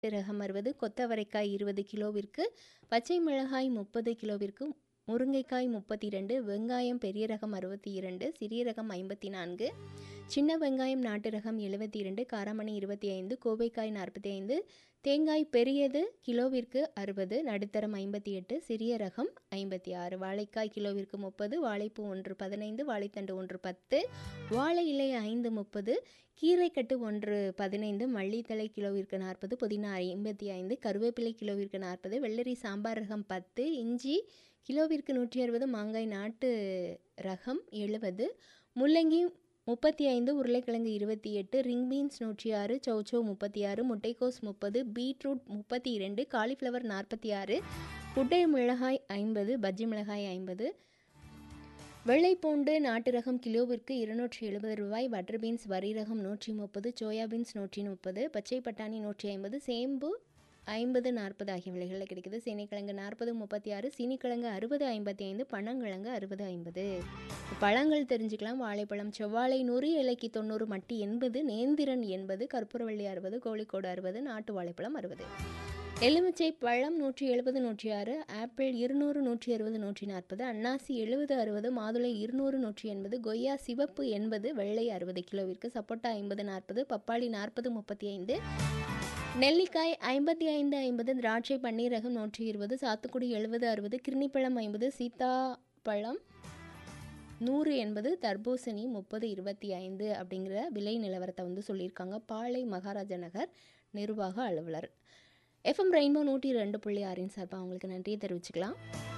ரகம் அறுபது கொத்தவரைக்காய் இருபது கிலோவிற்கு பச்சை மிளகாய் முப்பது கிலோவிற்கு முருங்கைக்காய் முப்பத்தி ரெண்டு வெங்காயம் பெரிய ரகம் அறுபத்தி இரண்டு சிறிய ரகம் ஐம்பத்தி நான்கு சின்ன வெங்காயம் நாட்டு ரகம் எழுபத்தி இரண்டு காராமணி இருபத்தி ஐந்து கோவைக்காய் நாற்பத்தி ஐந்து தேங்காய் பெரியது கிலோவிற்கு அறுபது நடுத்தரம் ஐம்பத்தி எட்டு சிறிய ரகம் ஐம்பத்தி ஆறு வாழைக்காய் கிலோவிற்கு முப்பது வாழைப்பூ ஒன்று பதினைந்து வாழைத்தண்டு ஒன்று பத்து வாழை இலை ஐந்து முப்பது கீரைக்கட்டு ஒன்று பதினைந்து மல்லித்தழை கிலோவிற்கு நாற்பது புதினா ஐம்பத்தி ஐந்து கருவேப்பிலை கிலோவிற்கு நாற்பது வெள்ளரி சாம்பார் ரகம் பத்து இஞ்சி கிலோவிற்கு நூற்றி அறுபது மாங்காய் நாட்டு ரகம் எழுபது முள்ளங்கி முப்பத்தி ஐந்து உருளைக்கிழங்கு இருபத்தி எட்டு ரிங் பீன்ஸ் நூற்றி ஆறு சௌச்சோ முப்பத்தி ஆறு முட்டைக்கோஸ் முப்பது பீட்ரூட் முப்பத்தி இரண்டு காலிஃப்ளவர் நாற்பத்தி ஆறு குட்டை மிளகாய் ஐம்பது பஜ்ஜி மிளகாய் ஐம்பது வெள்ளைப்பூண்டு நாட்டு ரகம் கிலோவிற்கு இருநூற்றி எழுபது ரூபாய் பட்டர் பீன்ஸ் வரி ரகம் நூற்றி முப்பது சோயா பீன்ஸ் நூற்றி முப்பது பச்சை பட்டாணி நூற்றி ஐம்பது சேம்பு ஐம்பது நாற்பது ஆகிய விலைகளில் கிடைக்குது சீனிக்கிழங்கு நாற்பது முப்பத்தி ஆறு சீனிக்கிழங்கு அறுபது ஐம்பத்தி ஐந்து பனங்கிழங்கு அறுபது ஐம்பது பழங்கள் தெரிஞ்சுக்கலாம் வாழைப்பழம் செவ்வாழை நூறு இலைக்கு தொண்ணூறு மட்டி எண்பது நேந்திரன் எண்பது கற்பூரவள்ளி அறுபது கோழிக்கோடு அறுபது நாட்டு வாழைப்பழம் அறுபது எலுமிச்சை பழம் நூற்றி எழுபது நூற்றி ஆறு ஆப்பிள் இருநூறு நூற்றி அறுபது நூற்றி நாற்பது அன்னாசி எழுபது அறுபது மாதுளை இருநூறு நூற்றி எண்பது கொய்யா சிவப்பு எண்பது வெள்ளை அறுபது கிலோவிற்கு சப்போட்டா ஐம்பது நாற்பது பப்பாளி நாற்பது முப்பத்தி ஐந்து நெல்லிக்காய் ஐம்பத்தி ஐந்து ஐம்பது திராட்சை பன்னீர் ரகம் நூற்றி இருபது சாத்துக்குடி எழுபது அறுபது கிருணிப்பழம் ஐம்பது சீத்தாப்பழம் நூறு எண்பது தர்பூசணி முப்பது இருபத்தி ஐந்து அப்படிங்கிற விலை நிலவரத்தை வந்து சொல்லியிருக்காங்க பாளை மகாராஜா நகர் நிர்வாக அலுவலர் எஃப்எம் ரெயின்போ நூற்றி ரெண்டு புள்ளி ஆறின் சார்பாக அவங்களுக்கு நன்றியை தெரிவிச்சுக்கலாம்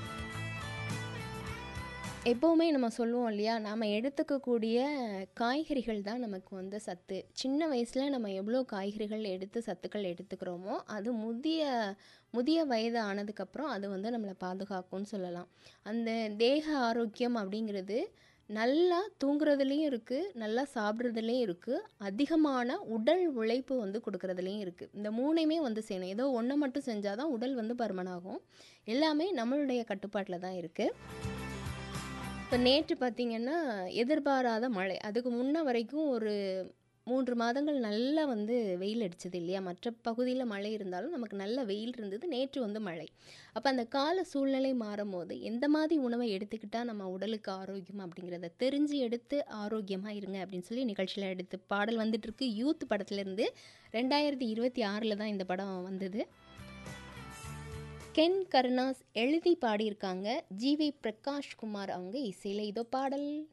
எப்போவுமே நம்ம சொல்லுவோம் இல்லையா நாம் எடுத்துக்கக்கூடிய காய்கறிகள் தான் நமக்கு வந்து சத்து சின்ன வயசில் நம்ம எவ்வளோ காய்கறிகள் எடுத்து சத்துக்கள் எடுத்துக்கிறோமோ அது முதிய முதிய வயது ஆனதுக்கப்புறம் அது வந்து நம்மளை பாதுகாக்கும்னு சொல்லலாம் அந்த தேக ஆரோக்கியம் அப்படிங்கிறது நல்லா தூங்குறதுலேயும் இருக்குது நல்லா சாப்பிட்றதுலேயும் இருக்குது அதிகமான உடல் உழைப்பு வந்து கொடுக்குறதுலேயும் இருக்குது இந்த மூணையுமே வந்து செய்யணும் ஏதோ ஒன்றை மட்டும் செஞ்சால் தான் உடல் வந்து பருமனாகும் எல்லாமே நம்மளுடைய கட்டுப்பாட்டில் தான் இருக்குது இப்போ நேற்று பார்த்திங்கன்னா எதிர்பாராத மழை அதுக்கு முன்ன வரைக்கும் ஒரு மூன்று மாதங்கள் நல்லா வந்து வெயில் அடிச்சது இல்லையா மற்ற பகுதியில் மழை இருந்தாலும் நமக்கு நல்ல வெயில் இருந்தது நேற்று வந்து மழை அப்போ அந்த கால சூழ்நிலை மாறும் போது எந்த மாதிரி உணவை எடுத்துக்கிட்டால் நம்ம உடலுக்கு ஆரோக்கியம் அப்படிங்கிறத தெரிஞ்சு எடுத்து ஆரோக்கியமாக இருங்க அப்படின்னு சொல்லி நிகழ்ச்சியில் எடுத்து பாடல் வந்துட்டுருக்கு யூத் படத்துலேருந்து ரெண்டாயிரத்தி இருபத்தி ஆறில் தான் இந்த படம் வந்தது கென் கருணாஸ் எழுதி பாடியிருக்காங்க ஜிவி பிரகாஷ் குமார் அவங்க இசையில் இதோ பாடல்